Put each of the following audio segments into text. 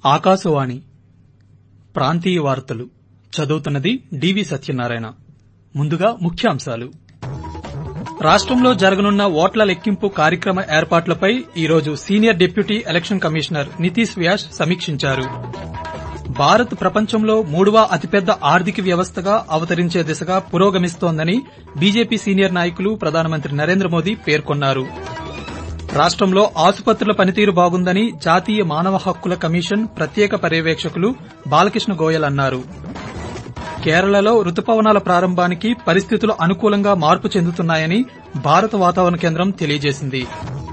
ఆకాశవాణి ప్రాంతీయ వార్తలు చదువుతున్నది డివి సత్యనారాయణ ముందుగా ముఖ్యాంశాలు రాష్టంలో జరగనున్న ఓట్ల లెక్కింపు కార్యక్రమ ఏర్పాట్లపై ఈరోజు senior deputy election commissioner Nitesh Vyas సమీక్షించారు భారత్ ప్రపంచంలో మూడవ అతిపెద్ద ఆర్థిక వ్యవస్థగా అవతరించే దిశగా పురోగమిస్తోందని బీజేపీ సీనియర్ నాయకులు ప్రధానమంత్రి నరేంద్ర మోదీ పేర్కొన్నారు రాష్టంలో ఆసుపత్రుల పనితీరు బాగుందని జాతీయ మానవ హక్కుల కమిషన్ ప్రత్యేక పర్యవేక్షకులు బాలకృష్ణ గోయల్ అన్నారు కేరళలో రుతుపవనాల ప్రారంభానికి పరిస్థితులు అనుకూలంగా మార్పు చెందుతున్నాయని భారత వాతావరణ కేంద్రం తెలియజేసింది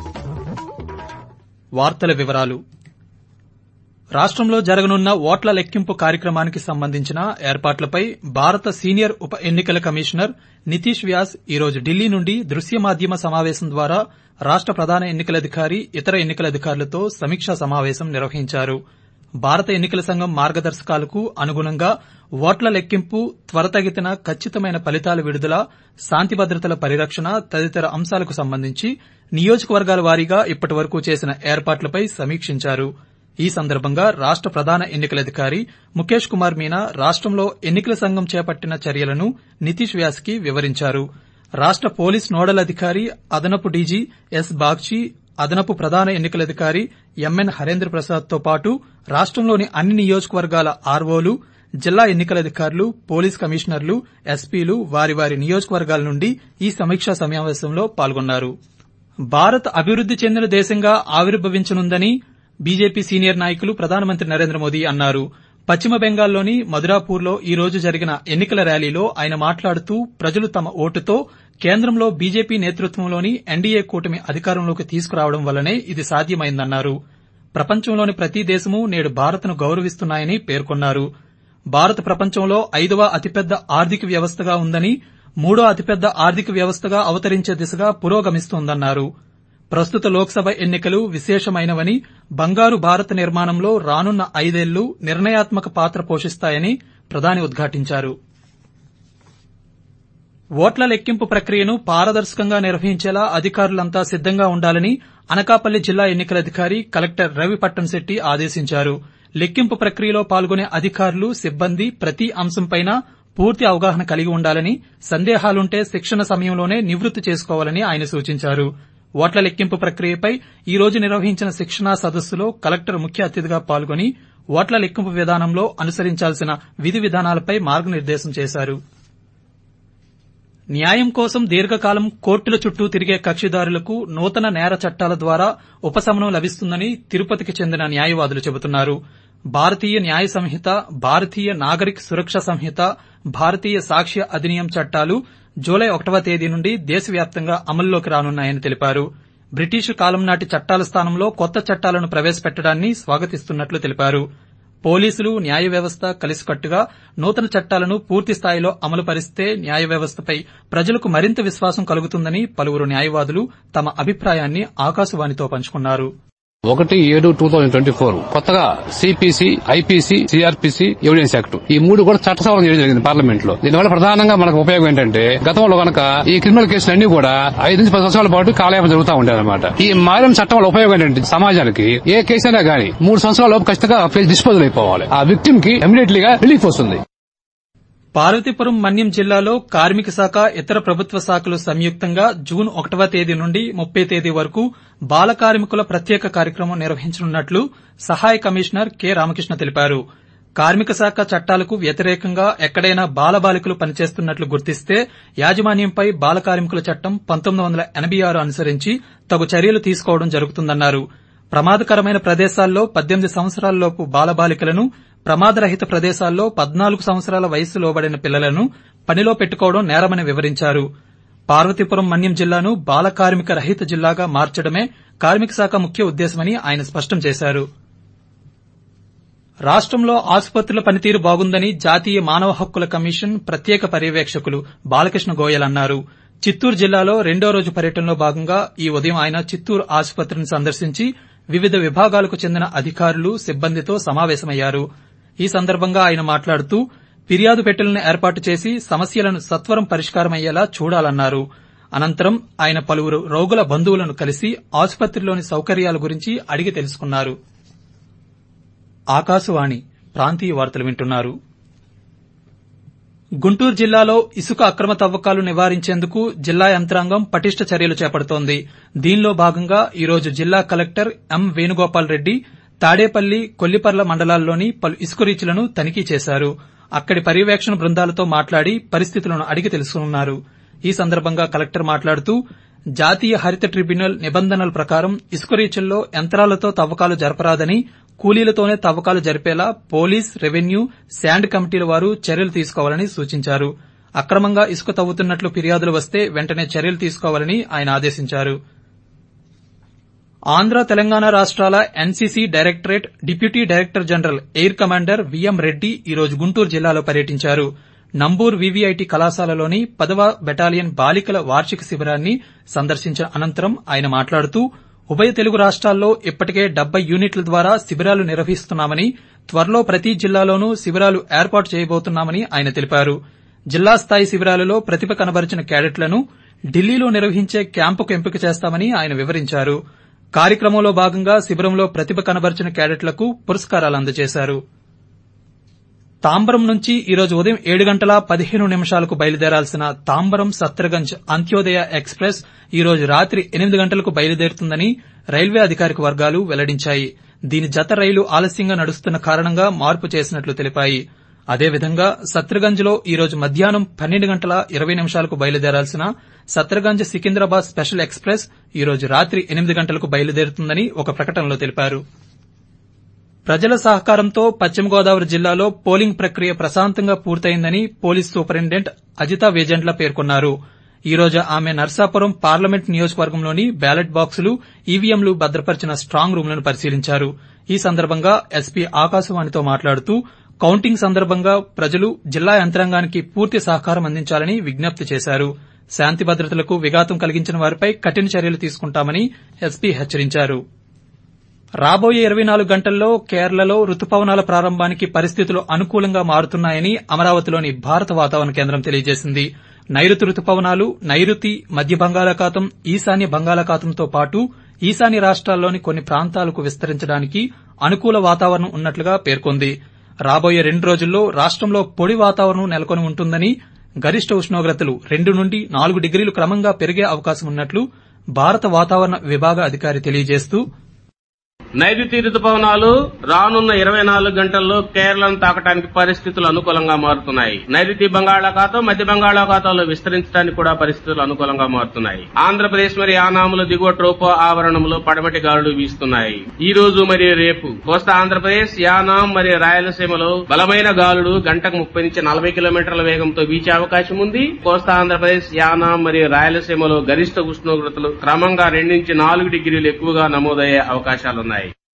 వార్తల వివరాలు రాష్టంలో జరగనున్న ఓట్ల లెక్కింపు కార్యక్రమానికి సంబంధించిన ఏర్పాట్లపై భారత సీనియర్ ఉప ఎన్నికల కమిషనర్ నితీష్ వ్యాస్ ఈరోజు ఢిల్లీ నుండి దృశ్య మాధ్యమ సమావేశం ద్వారా రాష్ట ప్రధాన ఎన్నికల అధికారి ఇతర ఎన్నికల అధికారులతో సమీక్షా సమావేశం నిర్వహించారు భారత ఎన్నికల సంఘం మార్గదర్శకాలకు అనుగుణంగా ఓట్ల లెక్కింపు త్వరతగతిన ఖచ్చితమైన ఫలితాల విడుదల శాంతి భద్రతల పరిరక్షణ తదితర అంశాలకు సంబంధించి నియోజకవర్గాల వారీగా ఇప్పటి వరకు చేసిన ఏర్పాట్లపై సమీక్షించారు ఈ సందర్భంగా రాష్ట ప్రధాన ఎన్నికల అధికారి ముఖేష్ కుమార్ మీనా రాష్టంలో ఎన్నికల సంఘం చేపట్టిన చర్యలను నితీష్ వ్యాస్ కి వివరించారు రాష్ట పోలీస్ నోడల్ అధికారి అదనపు డీజీ ఎస్ బాగ్చి అదనపు ప్రధాన ఎన్నికల అధికారి ఎంఎన్ హరేంద్ర ప్రసాద్ తో పాటు రాష్టంలోని అన్ని నియోజకవర్గాల ఆర్వోలు జిల్లా ఎన్నికల అధికారులు పోలీస్ కమిషనర్లు ఎస్పీలు వారి వారి నియోజకవర్గాల నుండి ఈ సమీక్షా సమావేశంలో పాల్గొన్నారు భారత్ అభివృద్ది చెందిన దేశంగా ఆవిర్భవించనుందని బీజేపీ సీనియర్ నాయకులు ప్రధానమంత్రి నరేంద్ర మోదీ అన్నారు పశ్చిమ బెంగాల్లోని మధురాపూర్లో ఈ రోజు జరిగిన ఎన్నికల ర్యాలీలో ఆయన మాట్లాడుతూ ప్రజలు తమ ఓటుతో కేంద్రంలో బీజేపీ నేతృత్వంలోని ఎన్డీఏ కూటమి అధికారంలోకి తీసుకురావడం వల్లనే ఇది సాధ్యమైందన్నారు ప్రపంచంలోని ప్రతి దేశమూ నేడు భారత్ను గౌరవిస్తున్నాయని పేర్కొన్నారు భారత్ ప్రపంచంలో ఐదవ అతిపెద్ద ఆర్థిక వ్యవస్థగా ఉందని మూడో అతిపెద్ద ఆర్థిక వ్యవస్థగా అవతరించే దిశగా పురోగమిస్తోందన్నారు ప్రస్తుత లోక్సభ ఎన్నికలు విశేషమైనవని బంగారు భారత నిర్మాణంలో రానున్న ఐదేళ్లు నిర్ణయాత్మక పాత్ర పోషిస్తాయని ప్రధాని ఉద్ఘాటించారు ఓట్ల లెక్కింపు ప్రక్రియను పారదర్శకంగా నిర్వహించేలా అధికారులంతా సిద్దంగా ఉండాలని అనకాపల్లి జిల్లా ఎన్నికల అధికారి కలెక్టర్ రవి పట్టంశెట్టి ఆదేశించారు లెక్కింపు ప్రక్రియలో పాల్గొనే అధికారులు సిబ్బంది ప్రతి అంశంపైనా పూర్తి అవగాహన కలిగి ఉండాలని సందేహాలుంటే శిక్షణ సమయంలోనే నివృత్తి చేసుకోవాలని ఆయన సూచించారు ఓట్ల లెక్కింపు ప్రక్రియపై ఈ రోజు నిర్వహించిన శిక్షణా సదస్సులో కలెక్టర్ ముఖ్య అతిథిగా పాల్గొని ఓట్ల లెక్కింపు విధానంలో అనుసరించాల్సిన విధి విధానాలపై మార్గనిర్దేశం చేశారు న్యాయం కోసం దీర్ఘకాలం కోర్టుల చుట్టూ తిరిగే కక్షిదారులకు నూతన నేర చట్టాల ద్వారా ఉపశమనం లభిస్తుందని తిరుపతికి చెందిన న్యాయవాదులు చెబుతున్నారు భారతీయ న్యాయ సంహిత భారతీయ నాగరిక సురక్ష సంహిత భారతీయ సాక్ష్య అధినియం చట్టాలు జూలై ఒకటవ తేదీ నుండి దేశవ్యాప్తంగా అమల్లోకి రానున్నాయని తెలిపారు బ్రిటిషు కాలం నాటి చట్టాల స్థానంలో కొత్త చట్టాలను ప్రవేశపెట్టడాన్ని స్వాగతిస్తున్నట్లు తెలిపారు పోలీసులు న్యాయ వ్యవస్థ కలిసికట్టుగా నూతన చట్టాలను పూర్తి స్థాయిలో అమలు పరిస్తే న్యాయ వ్యవస్థపై ప్రజలకు మరింత విశ్వాసం కలుగుతుందని పలువురు న్యాయవాదులు తమ అభిప్రాయాన్ని ఆకాశవాణితో పంచుకున్నారు ఒకటి ఏడు టూ థౌజండ్ ట్వంటీ ఫోర్ కొత్తగా CPC IPC CrPC evidence act ఈ మూడు కూడా చట్ట సవరణ చేయడం జరిగింది పార్లమెంట్ లో దీనివల్ల ప్రధానంగా మనకు ఉపయోగం ఏంటంటే గతంలో కనుక ఈ క్రిమినల్ కేసులు అన్ని కూడా ఐదు నుంచి పది సంవత్సరాల పాటు కాలయాపన జరుగుతూ ఉండేది అనమాట ఈ మారిన చట్టం వల్ల ఉపయోగం ఏంటంటే సమాజానికి ఏ కేసు అయినా గానీ మూడు సంవత్సరాల లోపు ఖచ్చితంగా డిస్పోజల్ అయిపోవాలి ఆ విక్టిమ్ కి ఇమీడియట్లీ గా రిలీఫ్ వస్తుంది పార్వతీపురం మన్యం జిల్లాలో కార్మిక శాఖ ఇతర ప్రభుత్వ శాఖలు సంయుక్తంగా జూన్ ఒకటవ తేదీ నుండి ముప్పై తేదీ వరకు బాల కార్మికుల ప్రత్యేక కార్యక్రమం నిర్వహించనున్నట్లు సహాయ కమిషనర్ కె రామకృష్ణ తెలిపారు కార్మిక శాఖ చట్టాలకు వ్యతిరేకంగా ఎక్కడైనా బాలబాలికలు పనిచేస్తున్నట్లు గుర్తిస్తే యాజమాన్యంపై బాల కార్మికుల చట్టం పంతొమ్మిది వందల ఎనబై ఆరు అనుసరించి తగు చర్యలు తీసుకోవడం జరుగుతుందన్నారు ప్రమాదకరమైన ప్రదేశాల్లో పద్దెనిమిది సంవత్సరాలలోపు బాలబాలికలను ప్రమాదరహిత ప్రదేశాల్లో పద్నాలుగు సంవత్సరాల వయస్సు లోబడిన పిల్లలను పనిలో పెట్టుకోవడం నేరమని వివరించారు పార్వతీపురం మన్యం జిల్లాను బాల కార్మిక రహిత జిల్లాగా మార్చడమే కార్మిక శాఖ ముఖ్య ఉద్దేశమని ఆయన స్పష్టం చేశారు రాష్టంలో ఆసుపత్రుల పనితీరు బాగుందని జాతీయ మానవ హక్కుల కమిషన్ ప్రత్యేక పర్యవేక్షకులు బాలకృష్ణ గోయల్ అన్నారు చిత్తూరు జిల్లాలో రెండో రోజు పర్యటనలో భాగంగా ఈ ఉదయం ఆయన చిత్తూరు ఆసుపత్రిని సందర్శించి వివిధ విభాగాలకు చెందిన అధికారులు సిబ్బందితో సమావేశమయ్యారు ఈ సందర్భంగా ఆయన మాట్లాడుతూ ఫిర్యాదు పెట్టెలను ఏర్పాటు చేసి సమస్యలను సత్వరం పరిష్కారమయ్యేలా చూడాలన్నారు అనంతరం ఆయన పలువురు రోగుల బంధువులను కలిసి ఆసుపత్రిలోని సౌకర్యాల గురించి అడిగి తెలుసుకున్నారు ఆకాశవాణి ప్రాంతీయ వార్తలు వింటున్నారు గుంటూరు జిల్లాలో ఇసుక అక్రమ తవ్వకాలు నివారించేందుకు జిల్లా యంత్రాంగం పటిష్ట చర్యలు చేపడుతోంది దీనిలో భాగంగా ఈరోజు జిల్లా కలెక్టర్ ఎం వేణుగోపాల్ రెడ్డి తాడేపల్లి కొల్లిపర్ల మండలాల్లోని పలు ఇసుక రీచ్లను తనిఖీ చేశారు అక్కడి పర్యవేక్షణ బృందాలతో మాట్లాడి పరిస్థితులను అడిగి తెలుసుకున్నారు ఈ సందర్భంగా కలెక్టర్ మాట్లాడుతూ జాతీయ హరిత ట్రిబ్యునల్ నిబంధనల ప్రకారం ఇసుక రీచ్ల్లో యంత్రాలతో తవ్వకాలు జరపరాదని కూలీలతోనే తవ్వకాలు జరిపేలా పోలీస్ రెవెన్యూ శాండ్ కమిటీల వారు చర్యలు తీసుకోవాలని సూచించారు అక్రమంగా ఇసుక తవ్వుతున్నట్లు ఫిర్యాదులు వస్తే వెంటనే చర్యలు తీసుకోవాలని ఆయన ఆదేశించారు ఆంధ్ర తెలంగాణ రాష్ట్రాల NCC directorate deputy director general air commander V M Reddy ఈరోజు గుంటూరు జిల్లాలో పర్యటించారు నంబూర్ వీవీఐటీ కళాశాలలోని పదవ బెటాలియన్ బాలికల వార్షిక శిబిరాన్ని సందర్శించిన అనంతరం ఆయన మాట్లాడుతూ ఉభయ తెలుగు రాష్ట్రాల్లో ఇప్పటికే డెబ్బై యూనిట్ల ద్వారా శిబిరాలు నిర్వహిస్తున్నామని త్వరలో ప్రతి జిల్లాలోనూ శిబిరాలు ఏర్పాటు చేయబోతున్నామని ఆయన తెలిపారు జిల్లా స్థాయి శిబిరాలలో ప్రతిభ కనబరిచిన క్యాడెట్లను ఢిల్లీలో నిర్వహించే క్యాంపుకు ఎంపిక చేస్తామని ఆయన వివరించారు కార్యక్రమంలో భాగంగా శిబిరంలో ప్రతిభ కనబరిచిన క్యాడెట్లకు పురస్కారాలు అందజేశారు తాంబరం నుంచి ఈరోజు ఉదయం ఏడు గంటల పదిహేను నిమిషాలకు బయలుదేరాల్సిన తాంబరం సత్రగంజ్ అంత్యోదయ ఎక్స్ప్రెస్ ఈరోజు రాత్రి ఎనిమిది గంటలకు బయలుదేరుతుందని రైల్వే అధికారిక వర్గాలు వెల్లడించాయి దీని జత రైలు ఆలస్యంగా నడుస్తున్న కారణంగా మార్పు చేసినట్లు తెలిపాయి అదేవిధంగా సత్రగంజ్లో ఈరోజు మధ్యాహ్నం పన్నెండు గంటల ఇరవై నిమిషాలకు బయలుదేరాల్సిన సత్రగంజ్ సికింద్రాబాద్ స్పెషల్ ఎక్స్ప్రెస్ ఈరోజు రాత్రి ఎనిమిది గంటలకు బయలుదేరుతుందని ఒక ప్రకటనలో తెలిపారు ప్రజల సహకారంతో పశ్చిమ గోదావరి జిల్లాలో పోలింగ్ ప్రక్రియ ప్రశాంతంగా పూర్తయిందని పోలీస్ సూపరింటెండెంట్ అజితా వేజెంట్ల పేర్కొన్నారు ఈ రోజు ఆమె నర్సాపురం పార్లమెంట్ నియోజకవర్గంలోని బ్యాలెట్ బాక్సులు ఈవీఎంలు భద్రపరిచిన స్టాంగ్ రూంలను పరిశీలించారు ఈ సందర్భంగా ఎస్పీ ఆకాశవాణితో మాట్లాడుతూ కౌంటింగ్ సందర్భంగా ప్రజలు జిల్లా యంత్రాంగానికి పూర్తి సహకారం అందించాలని విజ్ఞప్తి చేశారు శాంతి భద్రతలకు విఘాతం కలిగించిన వారిపై కఠిన చర్యలు తీసుకుంటామని ఎస్పీ హెచ్చరించారు రాబోయే ఇరవై నాలుగు గంటల్లో కేరళలో రుతుపవనాల ప్రారంభానికి పరిస్థితులు అనుకూలంగా మారుతున్నాయని అమరావతిలోని భారత వాతావరణ కేంద్రం తెలియజేసింది నైరుతి రుతుపవనాలు నైరుతి మధ్య బంగాళాఖాతం ఈశాన్య బంగాళాఖాతంతో పాటు ఈశాన్య రాష్ట్రాల్లోని కొన్ని ప్రాంతాలకు విస్తరించడానికి అనుకూల వాతావరణం ఉన్నట్లుగా పేర్కొంది రాబోయే రెండు రోజుల్లో రాష్టంలో పొడి వాతావరణం నెలకొని ఉంటుందని గరిష్ట ఉష్ణోగ్రతలు రెండు నుండి నాలుగు డిగ్రీలు క్రమంగా పెరిగే అవకాశం ఉన్నట్లు భారత వాతావరణ విభాగ అధికారి తెలియజేస్తూ నైరుతి రుతుపవనాలు రానున్న ఇరవై నాలుగు గంటల్లో కేరళను తాకడానికి పరిస్థితులు అనుకూలంగా మారుతున్నాయి నైరుతి బంగాళాఖాతం మధ్య బంగాళాఖాతంలో విస్తరించడానికి కూడా పరిస్థితులు అనుకూలంగా మారుతున్నాయి ఆంధ్రప్రదేశ్ మరి ఆనాములు దిగువ ట్రోపో ఆవరణంలో పడమటి గాలులు వీస్తున్నాయి ఈ రోజు మరియు రేపు కోస్తా ఆంధ్రప్రదేశ్ యానాం మరియు రాయలసీమలో బలమైన గాలులు గంటకు ముప్పై నుంచి నలభై కిలోమీటర్ల వేగంతో వీచే అవకాశం ఉంది కోస్తా ఆంధ్రప్రదేశ్ యానాం మరియు రాయలసీమలో గరిష్ట ఉష్ణోగ్రతలు క్రమంగా రెండు నుంచి నాలుగు డిగ్రీలు ఎక్కువగా నమోదయ్యే అవకాశాలున్నాయి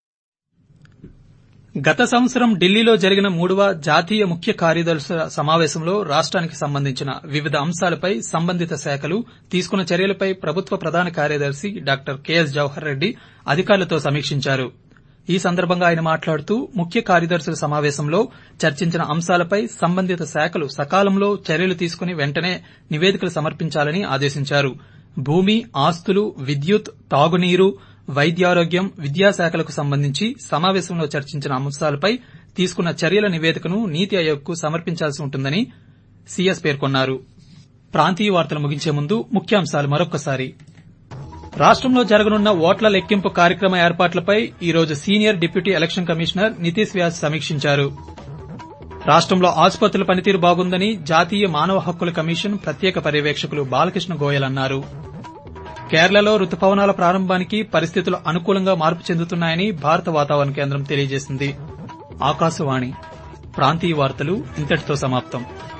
గత సంవత్సరం ఢిల్లీలో జరిగిన మూడవ జాతీయ ముఖ్య కార్యదర్శుల సమావేశంలో రాష్ట్రానికి సంబంధించిన వివిధ అంశాలపై సంబంధిత శాఖలు తీసుకున్న చర్యలపై ప్రభుత్వ ప్రధాన కార్యదర్శి డాక్టర్ కెఎస్ జవహర్ రెడ్డి అధికారులతో సమీక్షించారు ఈ సందర్భంగా ఆయన మాట్లాడుతూ ముఖ్య కార్యదర్శుల సమావేశంలో చర్చించిన అంశాలపై సంబంధిత శాఖలు సకాలంలో చర్యలు తీసుకుని వెంటనే నివేదికలు సమర్పించాలని ఆదేశించారు భూమి ఆస్తులు విద్యుత్ తాగునీరు వైద్యారోగ్యం విద్యాశాఖలకు సంబంధించి సమావేశంలో చర్చించిన అంశాలపై తీసుకున్న చర్యల నివేదికను నీతి ఆయోగ్కు సమర్పించాల్సి ఉంటుందని సీఎస్ పేర్కొన్నారు ప్రాంతీయ వార్తలు ముగించే ముందు ముఖ్యాంశాలు మరొకసారి రాష్టంలో జరగనున్న ఓట్ల లెక్కింపు కార్యక్రమ ఏర్పాట్లపై ఈ రోజు senior deputy election commissioner Nitesh Vyas సమీక్షించారు రాష్టంలో ఆసుపత్రుల పనితీరు బాగుందని జాతీయ మానవ హక్కుల కమిషన్ ప్రత్యేక పర్యవేక్షకులు బాలకృష్ణ గోయల్ అన్నారు కేరళలో రుతుపవనాల ప్రారంభానికి పరిస్థితులు అనుకూలంగా మార్పు చెందుతున్నాయని భారత వాతావరణ కేంద్రం తెలియజేసింది ఆకాశవాణి ప్రాంతీయ వార్తలు ఇంతటితో సమాప్తం